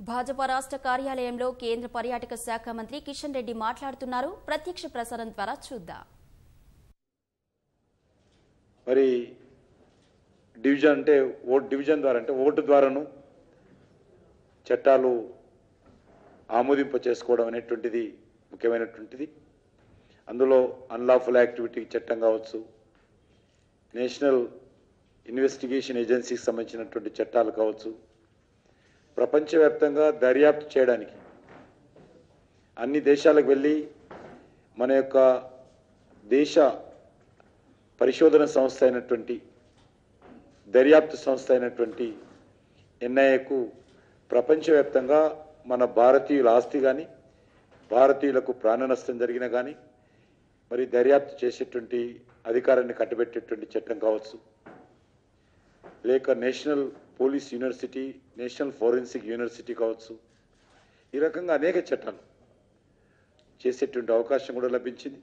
భాజపా రాష్ట్ర కార్యాలయంలో కేంద్ర పర్యాటక శాఖ మంత్రి కిషన్ రెడ్డి మాట్లాడుతున్నారు ప్రత్యక్ష ప్రసారం ద్వారా చూద్దాం మరి డివిజన్ అంటే ఓట్ డివిజన్ ద్వారా అంటే ఓటు ద్వారాను చట్టాలు ఆమోదింప చేసుకోవడం అనేటువంటిది ముఖ్యమైనటువంటిది అందులో అన్లాఫుల్ యాక్టివిటీ చట్టం కావచ్చు నేషనల్ ఇన్వెస్టిగేషన్ ఏజెన్సీకి సంబంధించినటువంటి చట్టాలు కావచ్చు ప్రపంచవ్యాప్తంగా దర్యాప్తు చేయడానికి అన్ని దేశాలకు వెళ్ళి మన యొక్క దేశ పరిశోధన సంస్థ అయినటువంటి దర్యాప్తు సంస్థ అయినటువంటి ఎన్ఐఏకు ప్రపంచవ్యాప్తంగా మన భారతీయుల ఆస్తి కానీ భారతీయులకు ప్రాణ నష్టం జరిగినా కానీ మరి దర్యాప్తు చేసేటువంటి అధికారాన్ని కట్టబెట్టేటువంటి చట్టం కావచ్చు లేక national police university national forensic university కావచ్చు ఈ రకంగా అనేక చట్టాలు చేసేటువంటి అవకాశం కూడా లభించింది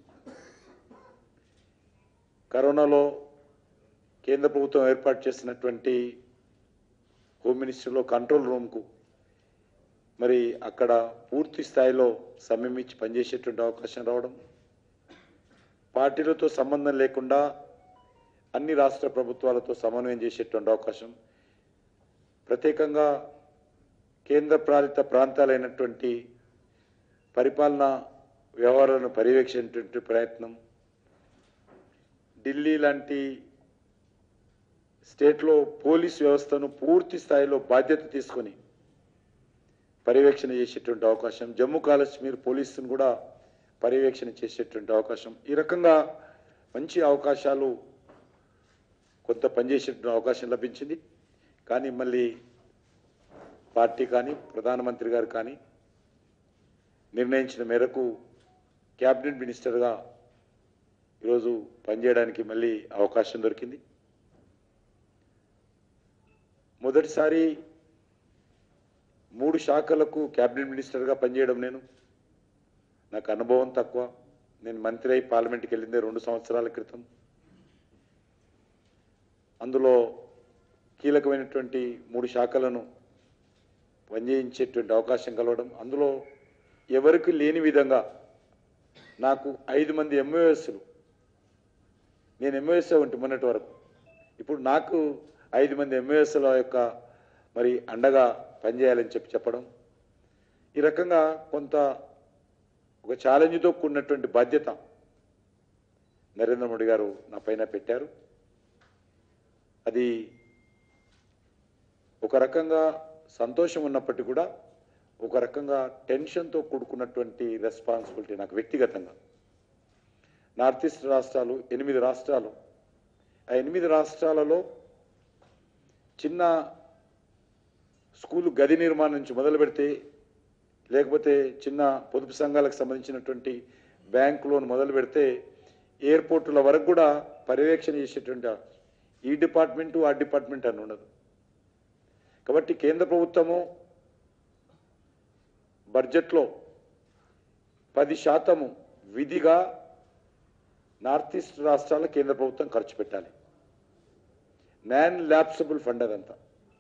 కరోనాలో కేంద్ర ప్రభుత్వం ఏర్పాటు చేసినటువంటి హోమ్ మినిస్ట్రీలో కంట్రోల్ రూమ్కు మరి అక్కడ పూర్తి స్థాయిలో సమయం ఇచ్చి పనిచేసేటువంటి అవకాశం రావడం పార్టీలతో సంబంధం లేకుండా అన్ని రాష్ట్ర ప్రభుత్వాలతో సమన్వయం చేసేటువంటి అవకాశం ప్రత్యేకంగా కేంద్ర పాలిత ప్రాంతాలైనటువంటి పరిపాలన వ్యవహారాలను పర్యవేక్షించేటువంటి ప్రయత్నం ఢిల్లీ లాంటి స్టేట్లో పోలీస్ వ్యవస్థను పూర్తి స్థాయిలో బాధ్యత తీసుకొని పర్యవేక్షణ చేసేటువంటి అవకాశం జమ్మూ కాశ్మీర్ పోలీసును కూడా పర్యవేక్షణ చేసేటువంటి అవకాశం ఈ రకంగా మంచి అవకాశాలు కొంత పనిచేసేటువంటి అవకాశం లభించింది కానీ మళ్ళీ పార్టీ కానీ ప్రధానమంత్రి గారు కానీ నిర్ణయించిన మేరకు క్యాబినెట్ మినిస్టర్గా ఈరోజు పనిచేయడానికి మళ్ళీ అవకాశం దొరికింది మొదటిసారి మూడు శాఖలకు క్యాబినెట్ మినిస్టర్గా పనిచేయడం నేను నాకు అనుభవం తక్కువ నేను మంత్రి అయి పార్లమెంట్కి వెళ్ళిందే రెండు సంవత్సరాల క్రితం అందులో కీలకమైనటువంటి మూడు శాఖలను పనిచేయించేటువంటి అవకాశం కలవడం అందులో ఎవరికి లేని విధంగా నాకు ఐదు మంది ఎంఓఎస్లు నేను ఎంఓఎస్ ఉంటే మొన్నటి వరకు ఇప్పుడు నాకు ఐదు మంది ఎంఓఎస్ల యొక్క మరి అండగా పనిచేయాలని చెప్పి చెప్పడం ఈ రకంగా కొంత ఒక ఛాలెంజ్తో కూడినటువంటి బాధ్యత నరేంద్ర మోడీ గారు నా పైన పెట్టారు అది ఒక రకంగా సంతోషం ఉన్నప్పటికీ కూడా ఒక రకంగా టెన్షన్తో కూడుకున్నటువంటి రెస్పాన్సిబిలిటీ నాకు వ్యక్తిగతంగా నార్త్ ఈస్ట్ రాష్ట్రాలు ఎనిమిది రాష్ట్రాలు ఆ ఎనిమిది రాష్ట్రాలలో చిన్న స్కూలు గది నిర్మాణం నుంచి మొదలు పెడితే లేకపోతే చిన్న పొదుపు సంఘాలకు సంబంధించినటువంటి బ్యాంక్ లోన్ మొదలు పెడితే ఎయిర్పోర్టుల వరకు కూడా పర్యవేక్షణ చేసేటువంటి ఈ డిపార్ట్మెంటు ఆ డిపార్ట్మెంట్ అని ఉండదు కాబట్టి కేంద్ర ప్రభుత్వము బడ్జెట్లో పది శాతము విధిగా నార్త్ ఈస్ట్ రాష్ట్రాల కేంద్ర ప్రభుత్వం ఖర్చు పెట్టాలి నాన్ ల్యాప్సబుల్ ఫండ్ అదంతా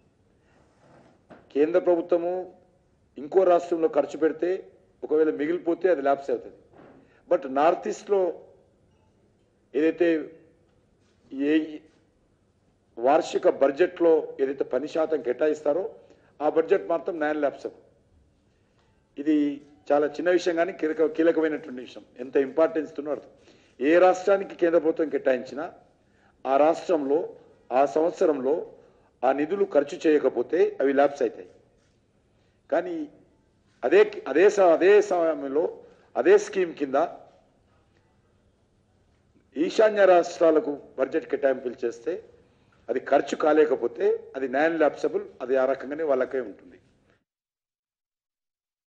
కేంద్ర ప్రభుత్వము ఇంకో రాష్ట్రంలో ఖర్చు పెడితే ఒకవేళ మిగిలిపోతే అది ల్యాప్స్ అవుతుంది బట్ నార్త్ ఈస్ట్లో ఏదైతే ఏ వార్షిక బడ్జెట్లో ఏదైతే పని శాతం కేటాయిస్తారో ఆ బడ్జెట్ మాత్రం నాన్ ల్యాప్సబుల్ ఇది చాలా చిన్న విషయం కానీ కీలక కీలకమైనటువంటి విషయం ఎంత ఇంపార్టెన్స్ ఉందో అర్థం ఏ రాష్ట్రానికి కేంద్ర ప్రభుత్వం కేటాయించినా ఆ రాష్ట్రంలో ఆ సంవత్సరంలో ఆ నిధులు ఖర్చు చేయకపోతే అవి ల్యాప్స్ అవుతాయి కానీ అదే అదే స- అదే సమయంలో అదే స్కీమ్ కింద ఈశాన్య రాష్ట్రాలకు బడ్జెట్ కేటాయింపులు చేస్తే అది ఖర్చు కాలేకపోతే అది నాన్ ల్యాప్సబుల్ అది ఆ రకంగానే వాళ్ళకే ఉంటుంది